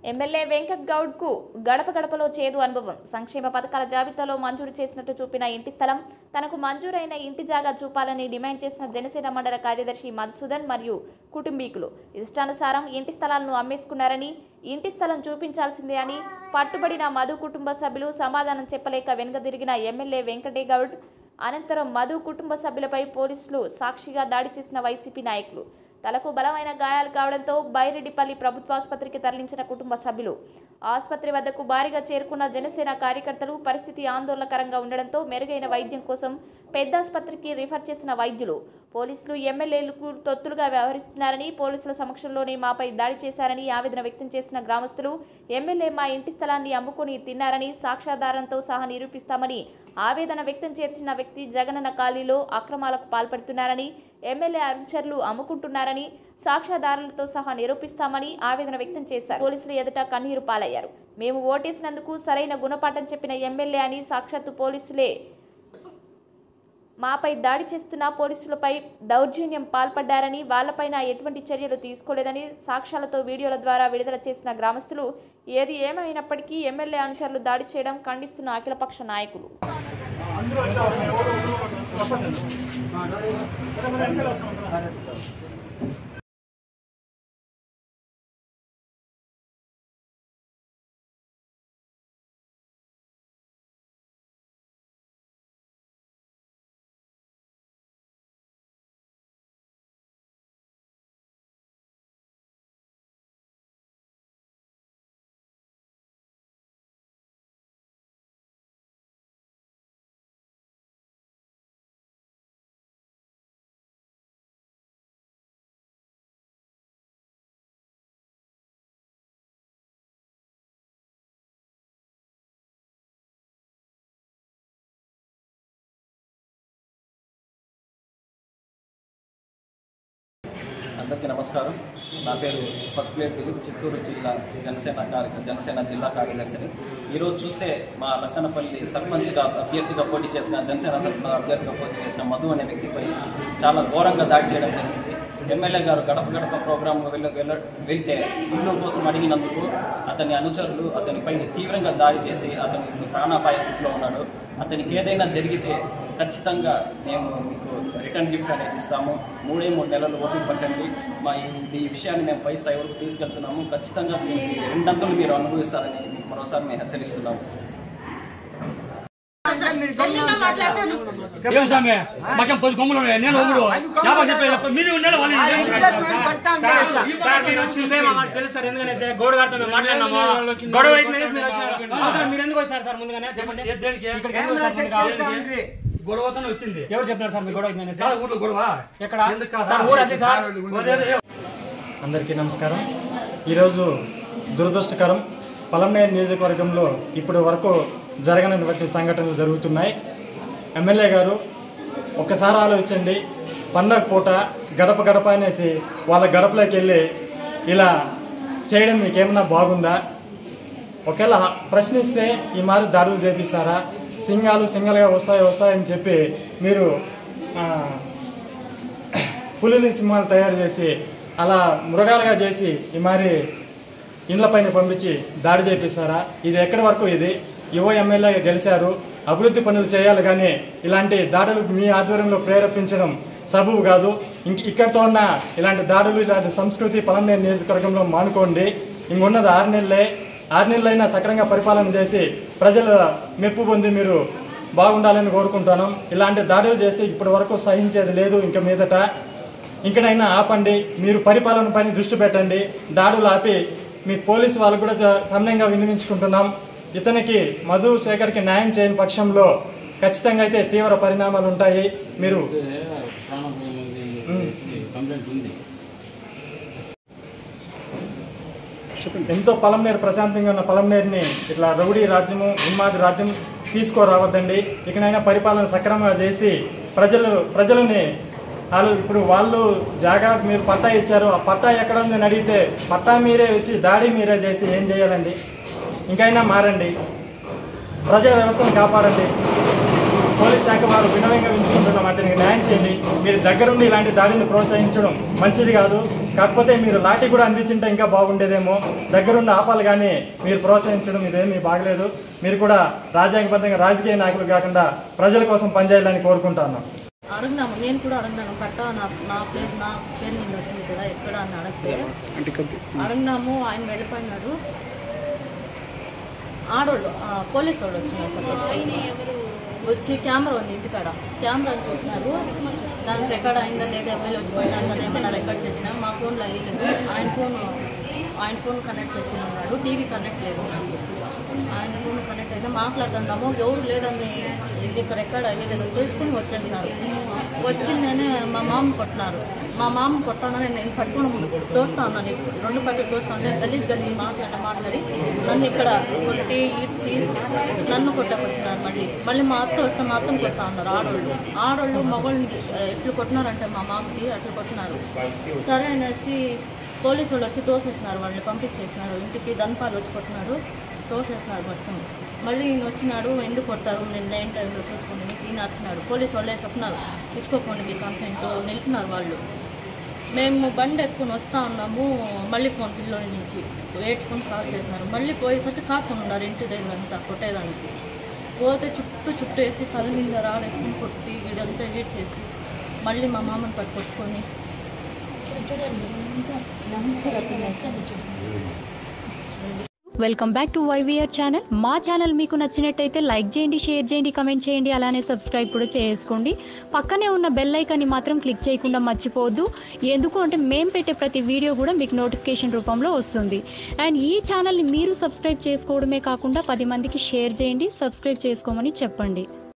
MLA Venkat Goud కు గడప గడపలో చేదు అనుభవం సంక్షేమ పథకాల జాబితాలో మంజూరు చేసినట్టు చూపిన ఇంటి స్థలం తనకు మంజూరైన ఇంటి జాగా చూపాలని డిమాండ్ చేసిన జనసేన మండల కార్యదర్శి మధుసూదన్ మరియు కుటుంబీకులు ఇష్టానుసారం ఇంటి స్థలాలను అమ్మేసుకున్నారని ఇంటి స్థలం చూపించాల్సిందే అని పట్టుబడిన మధు కుటుంబ సభ్యులు సమాధానం చెప్పలేక వెనుకదిరిగిన ఎమ్మెల్యే వెంకటే గౌడ్ అనంతరం మధు కుటుంబ సభ్యులపై పోలీసులు సాక్షిగా దాడి చేసిన వైసీపీ నాయకులు తలకు బలమైన గాయాలు కావడంతో బైరెడ్డిపల్లి ప్రభుత్వాసుపత్రికి తరలించిన కుటుంబ సభ్యులు ఆసుపత్రి వద్దకు భారీగా చేరుకున్న జనసేన కార్యకర్తలు పరిస్థితి ఆందోళనకరంగా ఉండడంతో మెరుగైన వైద్యం కోసం పెద్ద ఆసుపత్రికి రిఫర్ చేసిన వైద్యులు పోలీసులు ఎమ్మెల్యేలకు తొత్తులుగా వ్యవహరిస్తున్నారని పోలీసుల సమక్షంలోనే మాపై దాడి చేశారని ఆవేదన వ్యక్తం చేసిన గ్రామస్తులు ఎమ్మెల్యే మా ఇంటి స్థలాన్ని అమ్ముకొని తిన్నారని సాక్ష్యాధారంతో సహా నిరూపిస్తామని ఆవేదన వ్యక్తం చేసిన వ్యక్తి జగనన్న కాలనీలో అక్రమాలకు పాల్పడుతున్నారని ఎమ్మెల్యే అనుచరులు అమ్ముకుంటున్నారని సాక్ష్యాధారాలతో సహా నిరూపిస్తామని ఆవేదన వ్యక్తం చేశారు పోలీసులు ఎదుట కన్నీరు పాలయ్యారు మేము ఓటేసినందుకు సరైన గుణపాఠం చెప్పిన ఎమ్మెల్యే అని సాక్షాత్తు పోలీసులే మాపై దాడి చేస్తున్న పోలీసులపై దౌర్జన్యం పాల్పడ్డారని వాళ్లపైన ఎటువంటి చర్యలు తీసుకోలేదని సాక్ష్యాలతో వీడియోల ద్వారా విడుదల చేసిన గ్రామస్తులు ఏది ఏమైనప్పటికీ ఎమ్మెల్యే అనుచరులు దాడి చేయడం ఖండిస్తున్న అఖిలపక్ష నాయకులు అందరికీ నమస్కారం నా పేరు ఫస్ట్ ప్లేట్ దిలీప్ చిత్తూరు జిల్లా జనసేన కార్య జనసేన జిల్లా కార్యదర్శిని ఈరోజు చూస్తే మా లక్కనపల్లి సర్పంచ్గా అభ్యర్థిగా పోటీ చేసిన జనసేన తరఫున అభ్యర్థిగా పోటీ చేసిన మధు అనే వ్యక్తిపై చాలా ఘోరంగా దాడి చేయడం జరిగింది ఎమ్మెల్యే గారు గడప గడప ప్రోగ్రాం వెళ్ళ వెళ్ళ వెళ్తే ఇల్లు కోసం అడిగినందుకు అతని అనుచరులు అతనిపై తీవ్రంగా దాడి చేసి అతని ప్రాణాపాయ స్థితిలో ఉన్నాడు అతనికి ఏదైనా జరిగితే ఖచ్చితంగా మేము మీకు రిటర్న్ గిఫ్ట్ అనేది ఇస్తాము మూడే మూడు నెలలు ఓపిక పట్టండి మా ఈ- ఈ విషయాన్ని మేము పై స్థాయి వరకు తీసుకెళ్తున్నాము ఖచ్చితంగా దీనికి రెండంతలు మీరు అనుభవిస్తారని మీకు మరోసారి మేము హెచ్చరిస్తున్నాము ఏం స్వామి మాకేం పది కొమ్ములు ఉన్నాయి నేను ఒకడు యాభై చెప్పేది మీరు నెల వాళ్ళు సార్ మీరు వచ్చిందే మాకు తెలుసు సార్ ఎందుకంటే సార్ గోడ గారితో మేము మాట్లాడినాము గొడవ అయిపోయింది మీరు వచ్చారు అవసరం మీరు ఎందుకు వచ్చారు సార్ ముందుగానే చెప్పండి ఇక్కడికి ఎందుకు వచ్చారు ముందుగా? గొడవతోనే వచ్చింది ఎవరు చెప్పినారు సార్ మీ గొడవ అయిందని కాదు సార్ ఊర్లో గొడవ ఎక్కడ ఎందుకు కాదా? సార్ ఊరు అదే సార్ అందరికీ నమస్కారం ఈరోజు దురదృష్టకరం పలమనేరు నియోజకవర్గంలో ఇప్పటి వరకు జరగనటువంటి సంఘటనలు జరుగుతున్నాయి ఎమ్మెల్యే గారు ఒక్కసారి ఆలోచించండి పండగ పూట గడప గడప అనేసి వాళ్ళ గడపలోకి వెళ్ళి ఇలా చేయడం మీకేమన్నా బాగుందా ఒకవేళ ప్రశ్నిస్తే ఈ మారి దాడులు చేపిస్తారా సింగాలు సింగల్గా వస్తాయి వస్తాయని చెప్పి మీరు ఆ, పులిని సింహాలు తయారు చేసి అలా మృగాలుగా చేసి ఈ మరి ఇండ్లపైన పంపించి దాడి చేపిస్తారా ఇది ఎక్కడి వరకు ఇది యువ ఎమ్మెల్యేగా గెలిచారు అభివృద్ధి పనులు చేయాలి కానీ ఇలాంటి దాడులు మీ ఆధ్వర్యంలో ప్రేరేపించడం సబబు కాదు ఇంక ఇక్కడితో ఉన్న ఇలాంటి దాడులు ఇలాంటి సంస్కృతి పలమనేరు నియోజకవర్గంలో మానుకోండి ఇంకొన్నది ఆరు నెలలే ఆరు నెలలైనా సక్రంగా పరిపాలన చేసి ప్రజల మెప్పు పొంది మీరు బాగుండాలని కోరుకుంటాను ఇలాంటి దాడులు చేసి ఇప్పటి వరకు సహించేది లేదు ఇంక మీదట ఇంకనైనా ఆపండి మీరు పరిపాలన పైన దృష్టి పెట్టండి దాడులు ఆపి మీ పోలీసు వాళ్ళు కూడా చ- సమయంగా వినియోగించుకుంటున్నాం ఇతనికి మధు శేఖర్కి న్యాయం చేయని పక్షంలో ఖచ్చితంగా అయితే తీవ్ర పరిణామాలు ఉంటాయి మీరు ఎంతో పొలంనేరు ప్రశాంతంగా ఉన్న పొలంనేరుని ఇట్లా రౌడీ రాజ్యము ఉన్మాది రాజ్యం తీసుకురావద్దండి ఇకనైనా పరిపాలన సక్రమంగా చేసి ప్రజలు ప్రజలని వాళ్ళు ఇప్పుడు వాళ్ళు జాగా మీరు పట్టా ఇచ్చారు ఆ పట్టా ఎక్కడ ఉందని అడిగితే పట్టా మీరే వచ్చి దాడి మీరే చేసి ఏం చేయాలండి ఇంకైనా మారండి ప్రజా వ్యవస్థను కాపాడండి పోలీస్ శాఖ వారు వినయంగా ఉంచుకుంటున్నాం అతనికి న్యాయం చేయండి మీరు దగ్గరుండి ఇలాంటి దాడిని ప్రోత్సహించడం మంచిది కాదు కాకపోతే మీరు లాఠీ కూడా అందించుంటే ఇంకా బాగుండేదేమో దగ్గరుండి ఆపాలి కానీ మీరు ప్రోత్సహించడం ఇదేమీ బాగలేదు మీరు కూడా రాజ్యాంగబద్ధంగా రాజకీయ నాయకులు కాకుండా ప్రజల కోసం పనిచేయాలని కోరుకుంటున్నాను అడిగినాము నేను కూడా అడిగినాను పట్ట నా నా పేరు నా పేరు మీద వచ్చింది కదా ఎక్కడ అని అడిగితే అడిగినాము ఆయన వెళ్ళిపోయినాడు ఆడోళ్ళు ఆ, పోలీస్ వాళ్ళు వచ్చినారు సార్ ఫస్ట్. వచ్చి కెమెరా ఉంది ఇంటికాడ కెమెరా చూసినారు దానికి రికార్డ్ అయిందా లేదా ఎమ్మెల్యే వచ్చి పోయినా ఏమైనా రికార్డ్ చేసినా మా ఫోన్లో అయ్యలేదు ఆయన ఫోన్ ఆయన ఫోన్ కనెక్ట్ చేసి ఉన్నాడు టీవీ కనెక్ట్ లేదు నాకు ఆయన ఫోన్ కనెక్ట్ అయితే మాట్లాడుతున్నాము ఎవరు లేదని ఇది ఇక్కడ ఎక్కడ అయ్యలేదు తెలుసుకుని వచ్చేస్తున్నారు వచ్చి నేనే మా మామ కొట్టినారు మా మామ కొట్టానని నేను పట్టుకుని దోస్తా ఉన్నాను ఇప్పుడు రెండు పక్కన దోస్తా ఉన్నాను గలీజ్ గలీజ్ మాట్లాడి మాట్లాడి నన్ను ఇక్కడ కొట్టి ఈడ్చి నన్ను కొట్టకొచ్చినారు మళ్ళీ మళ్ళీ మా అత్త వస్తే మా అత్తను కొడతా ఉన్నారు ఆడోళ్ళు ఆడోళ్ళు మగవాళ్ళని ఎట్లు కొట్టినారంటే మా మామకి అట్లా కొట్టినారు సరే అనేసి పోలీసు వాళ్ళు వచ్చి తోసేస్తున్నారు వాళ్ళని పంపించేసినారు ఇంటికి దంపాలు వచ్చి కొట్టినారు తోసేస్తున్నారు మొత్తం మళ్ళీ ఈయన వచ్చినాడు ఎందుకు కొట్టారు నేను లేని టైంలో చూసుకోండి అనేసి ఈయన వచ్చినాడు పోలీసు వాళ్ళే చెప్తున్నారు ఇచ్చుకోకండి కంప్లైంట్ నిలిపినారు వాళ్ళు మేము బండి ఎక్కుని వస్తా ఉన్నాము మళ్ళీ ఫోన్ పిల్లోడి నుంచి ఏడ్చుకొని కాల్ చేసినారు మళ్ళీ పోయేసరికి కాసుకొని ఉన్నారు ఇంటి దగ్గర అంతా కొట్టేదానికి పోతే చుట్టూ చుట్టూ వేసి తల మీద రాడెక్కుని కొట్టి వీడంతా ఏడ్చేసి మళ్ళీ మా మామని పట్టు కొట్టుకొని welcome back to YVR channel మా ఛానల్ మీకు నచ్చినట్టయితే లైక్ చేయండి షేర్ చేయండి కమెంట్ చేయండి అలానే సబ్స్క్రైబ్ కూడా చేసుకోండి పక్కనే ఉన్న బెల్ ఐకాన్ని మాత్రం క్లిక్ చేయకుండా మర్చిపోవద్దు ఎందుకు అంటే మేము పెట్టే ప్రతి వీడియో కూడా మీకు నోటిఫికేషన్ రూపంలో వస్తుంది అండ్ ఈ ఛానల్ని మీరు సబ్స్క్రైబ్ చేసుకోవడమే కాకుండా పది మందికి షేర్ చేయండి సబ్స్క్రైబ్ చేసుకోమని చెప్పండి